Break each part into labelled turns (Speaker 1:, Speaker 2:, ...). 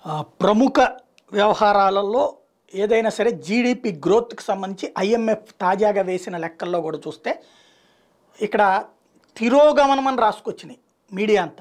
Speaker 1: ఆ, ప్రముఖ వ్యవహారాలలో ఏదైనా సరే జీడిపి గ్రోత్కి సంబంధించి ఐఎంఎఫ్ తాజాగా వేసిన లెక్కల్లో కూడా చూస్తే ఇక్కడ తిరోగమనం అని రాసుకొచ్చినాయి మీడియా అంతా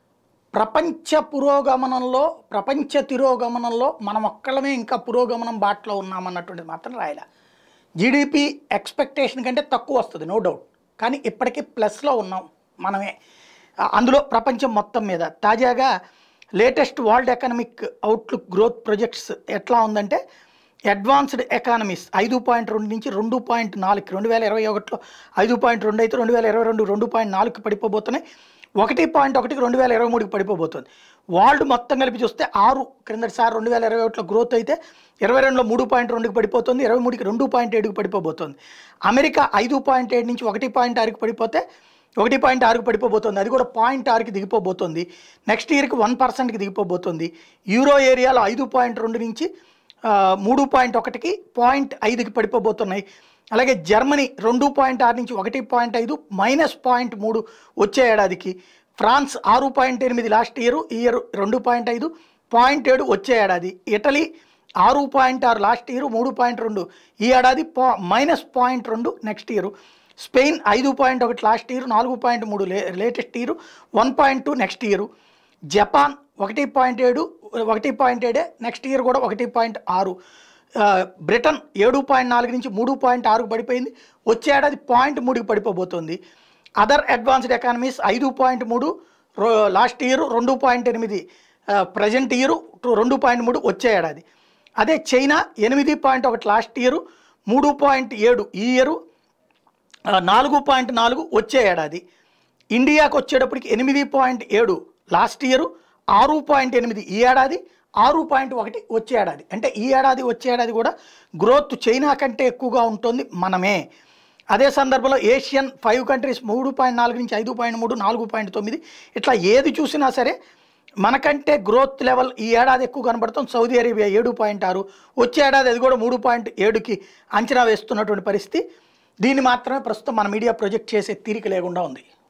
Speaker 1: ప్రపంచ పురోగమనంలో ప్రపంచ తిరోగమనంలో మనం ఒక్కళ్ళమే ఇంకా పురోగమనం బాటలో ఉన్నామన్నటువంటిది మాత్రం రాయలే జీడిపి ఎక్స్పెక్టేషన్ కంటే తక్కువ వస్తుంది నో డౌట్ కానీ ఇప్పటికీ ప్లస్లో ఉన్నాం మనమే ఆ, అందులో ప్రపంచం మొత్తం మీద తాజాగా latest world economic outlook growth projects ఎట్లా ఉందంటే అడ్వాన్స్డ్ ఎకానమీస్ ఐదు పాయింట్ రెండు నుంచి రెండు పాయింట్ నాలుగు రెండు వేల ఇరవై ఒకటిలో ఐదు పాయింట్ రెండు అయితే రెండు వేల ఇరవై రెండు రెండు పాయింట్ నాలుగుకి పడిపోబోతున్నాయి ఒకటి పాయింట్ ఒకటికి రెండు వేల ఇరవై మూడుకి పడిపోబోతుంది వరల్డ్ మొత్తం కలిపి చూస్తే ఆరు క్రిందటిసారి రెండు వేల ఇరవై ఒకటిలో గ్రోత్ అయితే ఇరవై రెండులో మూడు పాయింట్ రెండుకి పడిపోతుంది ఇరవై మూడుకి రెండు పాయింట్ ఏడుకి పడిపోబోతుంది అమెరికా ఐదు పాయింట్ ఏడు నుంచి ఒకటి పాయింట్ ఆరుకి పడిపోతే ఒకటి పాయింట్ ఆరుకి పడిపోబోతుంది అది కూడా పాయింట్ ఆరుకి దిగిపోబోతుంది నెక్స్ట్ ఇయర్కి వన్ పర్సెంట్కి దిగిపోబోతుంది యూరో ఏరియాలో ఐదు పాయింట్ రెండు నుంచి ఆ, మూడు పాయింట్ ఒకటికి పాయింట్ ఐదుకి పడిపోబోతున్నాయి అలాగే జర్మనీ రెండు పాయింట్ ఆరు నుంచి ఒకటి పాయింట్ ఐదు మైనస్ పాయింట్ మూడు వచ్చే ఏడాదికి ఫ్రాన్స్ ఆరు పాయింట్ ఎనిమిది లాస్ట్ ఇయర్ ఈ ఇయర్ రెండు పాయింట్ ఐదు పాయింట్ ఏడు వచ్చే ఏడాది ఇటలీ ఆరు పాయింట్ ఆరు లాస్ట్ ఇయర్ మూడు పాయింట్ రెండు ఈ ఏడాది పా మైనస్ పాయింట్ రెండు నెక్స్ట్ ఇయర్ స్పెయిన్ ఐదు పాయింట్ ఒకటి లాస్ట్ ఇయర్ నాలుగు పాయింట్ మూడు లే latest year one point two next year Japan ఒకటి పాయింట్ ఏడు ఒకటి పాయింట్ ఏడే నెక్స్ట్ ఇయర్ కూడా ఒకటి పాయింట్ ఆరు ఆ, బ్రిటన్ ఏడు పాయింట్ నాలుగు నుంచి మూడు పాయింట్ ఆరుకు పడిపోయింది వచ్చే ఏడాది పాయింట్ మూడుకి పడిపోబోతోంది అదర్ అడ్వాన్స్డ్ ఎకానమీస్ ఐదు పాయింట్ మూడు రో- లాస్ట్ ఇయర్ రెండు పాయింట్ ఎనిమిది ప్రజెంట్ ఇయర్ రెండు పాయింట్ మూడు వచ్చే ఏడాది అదే చైనా ఎనిమిది పాయింట్ ఒకటి లాస్ట్ ఇయర్ మూడు పాయింట్ ఏడు ఈ ఇయరు ఆ, నాలుగు పాయింట్ నాలుగు వచ్చే ఏడాది ఇండియాకు వచ్చేటప్పటికి ఎనిమిది పాయింట్ ఏడు లాస్ట్ ఇయర్ ఆరు పాయింట్ ఎనిమిది ఈ ఏడాది ఆరు పాయింట్ ఒకటి వచ్చే ఏడాది అంటే ఈ ఏడాది వచ్చే ఏడాది కూడా గ్రోత్ చైనా కంటే ఎక్కువగా ఉంటుంది మనమే అదే సందర్భంలో ఏషియన్ ఫైవ్ కంట్రీస్ మూడు పాయింట్ నాలుగు నుంచి ఐదు పాయింట్ మూడు నాలుగు పాయింట్ తొమ్మిది ఇట్లా ఏది చూసినా సరే మనకంటే గ్రోత్ లెవెల్ ఈ ఏడాది ఎక్కువ కనబడుతుంది సౌదీ అరేబియా ఏడు పాయింట్ ఆరు వచ్చే ఏడాది అది కూడా మూడు పాయింట్ ఏడుకి అంచనా వేస్తున్నటువంటి పరిస్థితి దీన్ని మాత్రమే ప్రస్తుతం మన మీడియా ప్రొజెక్ట్ చేసే తీరిక లేకుండా ఉంది